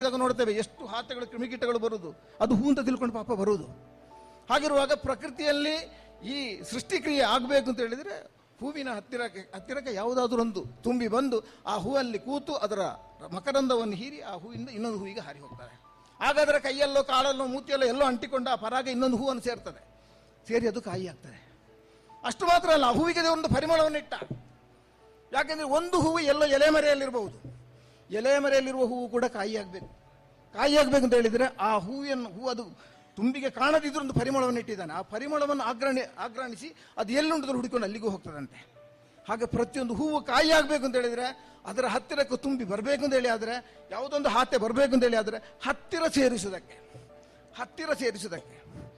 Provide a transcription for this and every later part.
ಹೋದಾಗ ನೋಡ್ತೇವೆ ಎಷ್ಟು ಹಾತೆಗಳು ಕ್ರಿಮಿಕೀಟಗಳು ಬರುವುದು ಅದು ಹೂ ಅಂತ ತಿಳ್ಕೊಂಡು ಪಾಪ ಬರುವುದು ಹಾಗಿರುವಾಗ ಪ್ರಕೃತಿಯಲ್ಲಿ ಈ ಸೃಷ್ಟಿಕ್ರಿಯೆ ಆಗಬೇಕು ಅಂತ ಹೇಳಿದರೆ ಹೂವಿನ ಹತ್ತಿರಕ್ಕೆ ಹತ್ತಿರಕ್ಕೆ ಯಾವುದಾದ್ರೂ ಒಂದು ತುಂಬಿ ಬಂದು ಆ ಹೂವಲ್ಲಿ ಕೂತು ಅದರ ಮಕರಂದವನ್ನು ಹೀರಿ ಆ ಹೂವಿಂದ ಇನ್ನೊಂದು ಹೂವಿಗೆ ಹಾರಿ ಹೋಗ್ತಾರೆ ಆಗ ಅದರ ಕೈಯಲ್ಲೋ ಕಾಲಲ್ಲೋ ಮೂತಿಯಲ್ಲೋ ಎಲ್ಲೋ ಅಂಟಿಕೊಂಡು ಆ ಪರಾಗ ಇನ್ನೊಂದು ಹೂವನ್ನು ಸೇರ್ತದೆ ಸೇರಿ ಅದು ಕಾಯಿ ಆಗ್ತದೆ ಅಷ್ಟು ಮಾತ್ರ ಅಲ್ಲ ಆ ಹೂವಿಗೆ ಒಂದು ಪರಿಮಳವನ್ನು ಇಟ್ಟ ಯಾಕೆಂದ್ರೆ ಒಂದು ಹೂವು ಎಲ್ಲೋ ಎಲೆ ಮರೆಯಲ್ಲಿರಬಹುದು ಎಲೆ ಮರೆಯಲ್ಲಿರುವ ಹೂವು ಕೂಡ ಕಾಯಿ ಆಗಬೇಕು ಕಾಯಿ ಆಗಬೇಕು ಅಂತ ಹೇಳಿದರೆ ಆ ಹೂವಿನ ಹೂ ಅದು ತುಂಬಿಗೆ ಕಾಣದಿದ್ರೂ ಒಂದು ಪರಿಮಳವನ್ನು ಇಟ್ಟಿದ್ದಾನೆ ಆ ಪರಿಮಳವನ್ನು ಆಗ್ರಣಿ ಆಗ್ರಾಣಿಸಿ ಅದು ಎಲ್ಲುಂಟದಲ್ಲಿ ಹುಡುಕೊಂಡು ಅಲ್ಲಿಗೂ ಹೋಗ್ತದಂತೆ ಹಾಗೆ ಪ್ರತಿಯೊಂದು ಹೂವು ಕಾಯಿ ಆಗಬೇಕು ಅಂತ ಹೇಳಿದರೆ ಅದರ ಹತ್ತಿರಕ್ಕೆ ತುಂಬಿ ಬರಬೇಕು ಅಂತ ಹೇಳಿ ಆದರೆ ಯಾವುದೊಂದು ಹಾತೆ ಬರಬೇಕು ಅಂತ ಹೇಳಿ ಆದರೆ ಹತ್ತಿರ ಸೇರಿಸುವುದಕ್ಕೆ ಹತ್ತಿರ ಸೇರಿಸುವುದಕ್ಕೆ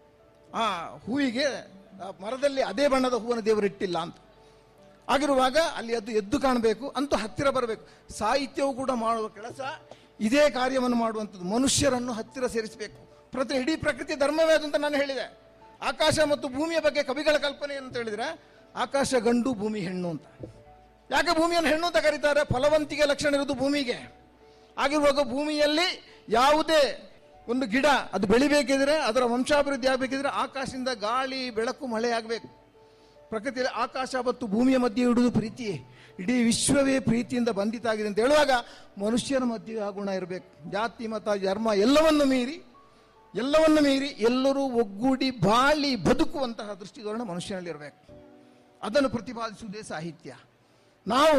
ಆ ಹೂವಿಗೆ ಆ ಮರದಲ್ಲಿ ಅದೇ ಬಣ್ಣದ ಹೂವನ್ನು ದೇವರು ಇಟ್ಟಿಲ್ಲ ಅಂತ ಆಗಿರುವಾಗ ಅಲ್ಲಿ ಅದು ಎದ್ದು ಕಾಣಬೇಕು ಅಂತೂ ಹತ್ತಿರ ಬರಬೇಕು ಸಾಹಿತ್ಯವು ಕೂಡ ಮಾಡುವ ಕೆಲಸ ಇದೇ ಕಾರ್ಯವನ್ನು ಮಾಡುವಂಥದ್ದು ಮನುಷ್ಯರನ್ನು ಹತ್ತಿರ ಸೇರಿಸಬೇಕು ಪ್ರತಿ ಇಡೀ ಪ್ರಕೃತಿ ಧರ್ಮವೇ ಅದು ಅಂತ ನಾನು ಹೇಳಿದೆ ಆಕಾಶ ಮತ್ತು ಭೂಮಿಯ ಬಗ್ಗೆ ಕವಿಗಳ ಕಲ್ಪನೆ ಏನು ಅಂತ ಹೇಳಿದ್ರೆ ಆಕಾಶ ಗಂಡು ಭೂಮಿ ಹೆಣ್ಣು ಅಂತ ಯಾಕೆ ಭೂಮಿಯನ್ನು ಹೆಣ್ಣು ಅಂತ ಕರೀತಾರೆ ಫಲವಂತಿಗೆ ಲಕ್ಷಣ ಇರೋದು ಭೂಮಿಗೆ ಆಗಿರುವಾಗ ಭೂಮಿಯಲ್ಲಿ ಯಾವುದೇ ಒಂದು ಗಿಡ ಅದು ಬೆಳಿಬೇಕಿದ್ರೆ ಅದರ ವಂಶಾಭಿವೃದ್ಧಿ ಆಗಬೇಕಿದ್ರೆ ಆಕಾಶದಿಂದ ಗಾಳಿ ಬೆಳಕು ಮಳೆ ಆಗಬೇಕು ಪ್ರಕೃತಿಯಲ್ಲಿ ಆಕಾಶ ಮತ್ತು ಭೂಮಿಯ ಮಧ್ಯೆ ಇಡುವುದು ಪ್ರೀತಿಯೇ ಇಡೀ ವಿಶ್ವವೇ ಪ್ರೀತಿಯಿಂದ ಬಂಧಿತ ಆಗಿದೆ ಅಂತ ಹೇಳುವಾಗ ಮನುಷ್ಯನ ಮಧ್ಯೆ ಆ ಗುಣ ಇರಬೇಕು ಜಾತಿ ಮತ ಧರ್ಮ ಎಲ್ಲವನ್ನು ಮೀರಿ ಎಲ್ಲವನ್ನು ಮೀರಿ ಎಲ್ಲರೂ ಒಗ್ಗೂಡಿ ಬಾಳಿ ಬದುಕುವಂತಹ ದೃಷ್ಟಿಧೋರಣೆ ಮನುಷ್ಯನಲ್ಲಿ ಇರಬೇಕು ಅದನ್ನು ಪ್ರತಿಪಾದಿಸುವುದೇ ಸಾಹಿತ್ಯ ನಾವು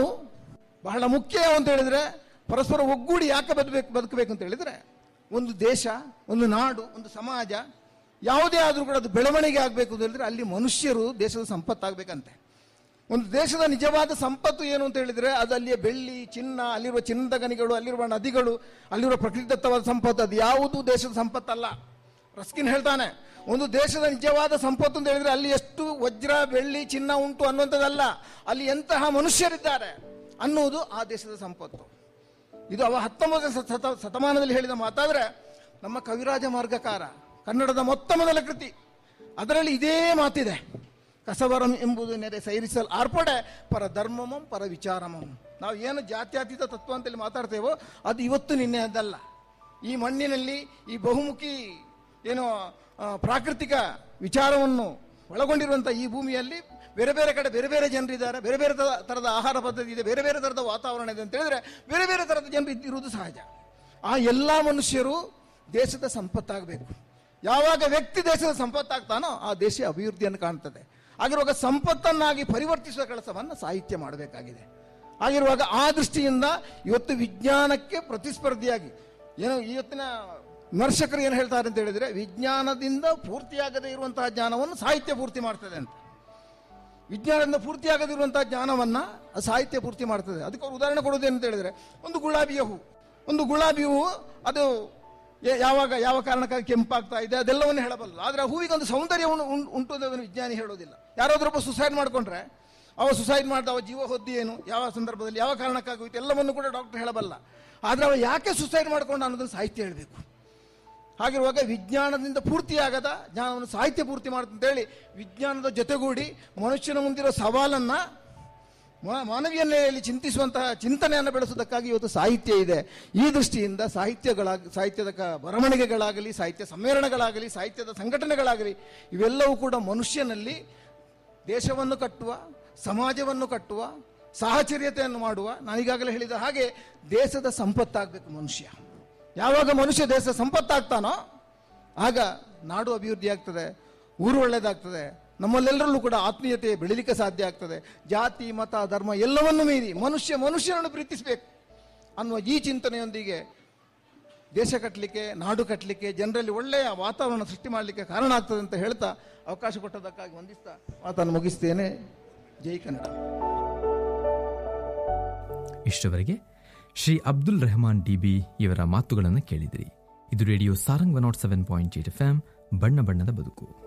ಬಹಳ ಮುಖ್ಯ ಅಂತ ಹೇಳಿದ್ರೆ ಪರಸ್ಪರ ಒಗ್ಗೂಡಿ ಯಾಕೆ ಬದುಕಬೇಕು ಬದುಕಬೇಕು ಅಂತ ಹೇಳಿದ್ರೆ ಒಂದು ದೇಶ ಒಂದು ನಾಡು ಒಂದು ಸಮಾಜ ಯಾವುದೇ ಆದರೂ ಕೂಡ ಅದು ಬೆಳವಣಿಗೆ ಆಗಬೇಕು ಅಂತ ಹೇಳಿದ್ರೆ ಅಲ್ಲಿ ಮನುಷ್ಯರು ದೇಶದ ಸಂಪತ್ತಾಗಬೇಕಂತೆ ಒಂದು ದೇಶದ ನಿಜವಾದ ಸಂಪತ್ತು ಏನು ಅಂತ ಹೇಳಿದ್ರೆ ಅದು ಅಲ್ಲಿಯ ಬೆಳ್ಳಿ ಚಿನ್ನ ಅಲ್ಲಿರುವ ಚಿನ್ನದ ಗಣಿಗಳು ಅಲ್ಲಿರುವ ನದಿಗಳು ಅಲ್ಲಿರುವ ಪ್ರಕೃತಿದತ್ತವಾದ ಸಂಪತ್ತು ಅದು ಯಾವುದು ದೇಶದ ಸಂಪತ್ತಲ್ಲ ರಸ್ಕಿನ್ ಹೇಳ್ತಾನೆ ಒಂದು ದೇಶದ ನಿಜವಾದ ಸಂಪತ್ತು ಅಂತ ಹೇಳಿದ್ರೆ ಅಲ್ಲಿ ಎಷ್ಟು ವಜ್ರ ಬೆಳ್ಳಿ ಚಿನ್ನ ಉಂಟು ಅನ್ನುವಂಥದ್ದಲ್ಲ ಅಲ್ಲಿ ಎಂತಹ ಮನುಷ್ಯರಿದ್ದಾರೆ ಅನ್ನುವುದು ಆ ದೇಶದ ಸಂಪತ್ತು ಇದು ಅವ ಹತ್ತೊಂಬತ್ತನೇ ಶತ- ಶತ- ಶತಮಾನದಲ್ಲಿ ಹೇಳಿದ ಮಾತಾದ್ರೆ ನಮ್ಮ ಕವಿರಾಜ ಮಾರ್ಗಕಾರ ಕನ್ನಡದ ಮೊತ್ತ ಮೊದಲ ಕೃತಿ ಅದರಲ್ಲಿ ಇದೇ ಮಾತಿದೆ ಕಸವರಂ ಎಂಬುದು ನೆರೆ ಸೈರಿಸಲ್ ಆರ್ಪಡೆ ಪರ ಧರ್ಮಮಂ ಪರ ವಿಚಾರಮಂ ನಾವು ಏನು ಜಾತ್ಯತೀತ ತತ್ವ ಅಂತೇಳಿ ಮಾತಾಡ್ತೇವೋ ಅದು ಇವತ್ತು ನಿನ್ನೆ ಅದಲ್ಲ ಈ ಮಣ್ಣಿನಲ್ಲಿ ಈ ಬಹುಮುಖಿ ಏನು ಆ, ಪ್ರಾಕೃತಿಕ ವಿಚಾರವನ್ನು ಒಳಗೊಂಡಿರುವಂಥ ಈ ಭೂಮಿಯಲ್ಲಿ ಬೇರೆ ಬೇರೆ ಕಡೆ ಬೇರೆ ಬೇರೆ ಜನರಿದ್ದಾರೆ ಬೇರೆ ಬೇರೆ ತರ- ಥರದ ಆಹಾರ ಪದ್ಧತಿ ಇದೆ ಬೇರೆ ಬೇರೆ ಥರದ ವಾತಾವರಣ ಇದೆ ಅಂತ ಹೇಳಿದ್ರೆ ಬೇರೆ ಬೇರೆ ಥರದ ಜನರು ಇದ್ದಿರುವುದು ಸಹಜ ಆ ಎಲ್ಲ ಮನುಷ್ಯರು ದೇಶದ ಸಂಪತ್ತಾಗಬೇಕು ಯಾವಾಗ ವ್ಯಕ್ತಿ ದೇಶದ ಸಂಪತ್ತಾಗ್ತಾನೋ ಆ ದೇಶ ಅಭಿವೃದ್ಧಿಯನ್ನು ಕಾಣ್ತದೆ ಆಗಿರುವಾಗ ಸಂಪತ್ತನ್ನಾಗಿ ಪರಿವರ್ತಿಸುವ ಕೆಲಸವನ್ನು ಸಾಹಿತ್ಯ ಮಾಡಬೇಕಾಗಿದೆ ಆಗಿರುವಾಗ ಆ ದೃಷ್ಟಿಯಿಂದ ಇವತ್ತು ವಿಜ್ಞಾನಕ್ಕೆ ಪ್ರತಿಸ್ಪರ್ಧಿಯಾಗಿ ಏನು ಇವತ್ತಿನ ವಿಮರ್ಶಕರು ಏನು ಹೇಳ್ತಾರೆ ಅಂತ ಹೇಳಿದ್ರೆ ವಿಜ್ಞಾನದಿಂದ ಪೂರ್ತಿಯಾಗದೇ ಇರುವಂತಹ ಜ್ಞಾನವನ್ನು ಸಾಹಿತ್ಯ ಪೂರ್ತಿ ಮಾಡ್ತದೆ ಅಂತ ವಿಜ್ಞಾನದಿಂದ ಪೂರ್ತಿಯಾಗದಿರುವಂತಹ ಜ್ಞಾನವನ್ನ ಆ ಸಾಹಿತ್ಯ ಪೂರ್ತಿ ಮಾಡ್ತದೆ ಅದಕ್ಕೆ ಅವ್ರು ಉದಾಹರಣೆ ಕೊಡೋದು ಅಂತ ಹೇಳಿದ್ರೆ ಒಂದು ಗುಲಾಬಿಯ ಹೂ ಒಂದು ಗುಲಾಬಿ ಹೂ ಅದು ಯ- ಯಾವಾಗ ಯಾವ ಕಾರಣಕ್ಕಾಗಿ ಕೆಂಪಾಗ್ತಾ ಇದೆ ಅದೆಲ್ಲವನ್ನು ಹೇಳಬಲ್ಲ ಆದ್ರೆ ಆ ಹೂವಿಗೆ ಒಂದು ಸೌಂದರ್ಯ ಉಂ- ಉಂ- ಉಂಟು ಅಂತ ಅದನ್ನು ವಿಜ್ಞಾನಿ ಹೇಳೋದಿಲ್ಲ ಯಾರಾದ್ರೊಬ್ಬ ಸುಸೈಡ್ ಮಾಡ್ಕೊಂಡ್ರೆ ಅವ ಸುಸೈಡ್ ಮಾಡ್ದ ಅವ ಜೀವ ಹೊದ್ದಿ ಏನು ಯಾವ ಸಂದರ್ಭದಲ್ಲಿ ಯಾವ ಕಾರಣಕ್ಕಾಗೋಯ್ತು ಎಲ್ಲವನ್ನು ಕೂಡ ಡಾಕ್ಟರ್ ಹೇಳಬಲ್ಲ ಆದ್ರೆ ಅವ ಯಾಕೆ ಸುಸೈಡ್ ಮಾಡ್ಕೊಂಡ ಅನ್ನೋದನ್ನು ಸಾಹಿತ್ಯ ಹೇಳಬೇಕು ಹಾಗಿರುವಾಗ ವಿಜ್ಞಾನದಿಂದ ಪೂರ್ತಿಯಾಗದ ಜ್ಞಾನವನ್ನು ಸಾಹಿತ್ಯ ಪೂರ್ತಿ ಮಾಡುತ್ತೆ ಅಂತೇಳಿ ವಿಜ್ಞಾನದ ಜೊತೆಗೂಡಿ ಮನುಷ್ಯನ ಮುಂದಿರೋ ಸವಾಲನ್ನ ಮಾ- ಮಾನವೀಯ ನೆಲೆಯಲ್ಲಿ ಚಿಂತಿಸುವಂತಹ ಚಿಂತನೆಯನ್ನು ಬೆಳೆಸುವುದಕ್ಕಾಗಿ ಇವತ್ತು ಸಾಹಿತ್ಯ ಇದೆ ಈ ದೃಷ್ಟಿಯಿಂದ ಸಾಹಿತ್ಯಗಳಾಗ ಸಾಹಿತ್ಯದ ಕ- ಬರವಣಿಗೆಗಳಾಗಲಿ ಸಾಹಿತ್ಯ ಸಮ್ಮೇಳನಗಳಾಗಲಿ ಸಾಹಿತ್ಯದ ಸಂಘಟನೆಗಳಾಗಲಿ ಇವೆಲ್ಲವೂ ಕೂಡ ಮನುಷ್ಯನಲ್ಲಿ ದೇಶವನ್ನು ಕಟ್ಟುವ ಸಮಾಜವನ್ನು ಕಟ್ಟುವ ಸಾಹಚರ್ಯತೆಯನ್ನು ಮಾಡುವ ನಾನೀಗಾಗಲೇ ಹೇಳಿದ ಹಾಗೆ ದೇಶದ ಸಂಪತ್ತಾಗಬೇಕು ಮನುಷ್ಯ ಯಾವಾಗ ಮನುಷ್ಯ ದೇಶ ಸಂಪತ್ತಾಗ್ತಾನೋ ಆಗ ನಾಡು ಅಭಿವೃದ್ಧಿ ಆಗ್ತದೆ ಊರು ಒಳ್ಳೆಯದಾಗ್ತದೆ ನಮ್ಮಲ್ಲೆಲ್ಲರಲ್ಲೂ ಕೂಡ ಆತ್ಮೀಯತೆ ಬೆಳಿಲಿಕ್ಕೆ ಸಾಧ್ಯ ಆಗ್ತದೆ ಜಾತಿ ಮತ ಧರ್ಮ ಎಲ್ಲವನ್ನೂ ಮೀರಿ ಮನುಷ್ಯ ಮನುಷ್ಯನನ್ನು ಪ್ರೀತಿಸಬೇಕು ಅನ್ನುವ ಈ ಚಿಂತನೆಯೊಂದಿಗೆ ದೇಶ ಕಟ್ಟಲಿಕ್ಕೆ ನಾಡು ಕಟ್ಟಲಿಕ್ಕೆ ಜನರಲ್ಲಿ ಒಳ್ಳೆಯ ವಾತಾವರಣ ಸೃಷ್ಟಿ ಮಾಡಲಿಕ್ಕೆ ಕಾರಣ ಆಗ್ತದೆ ಅಂತ ಹೇಳ್ತಾ ಅವಕಾಶ ಕೊಟ್ಟದಕ್ಕಾಗಿ ವಂದಿಸ್ತಾ ಮಾತನ್ನು ಮುಗಿಸ್ತೇನೆ ಜೈ ಕನ್ನಡ ಇಷ್ಟವರೆಗೆ ಶ್ರೀ ಅಬ್ದುಲ್ ರೆಹಮಾನ್ ಡಿಬಿ ಇವರ ಮಾತುಗಳನ್ನು ಕೇಳಿದಿರಿ ಇದು radio Sarang one nought seven point eight F ಬಣ್ಣ ಬಣ್ಣದ ಬದುಕು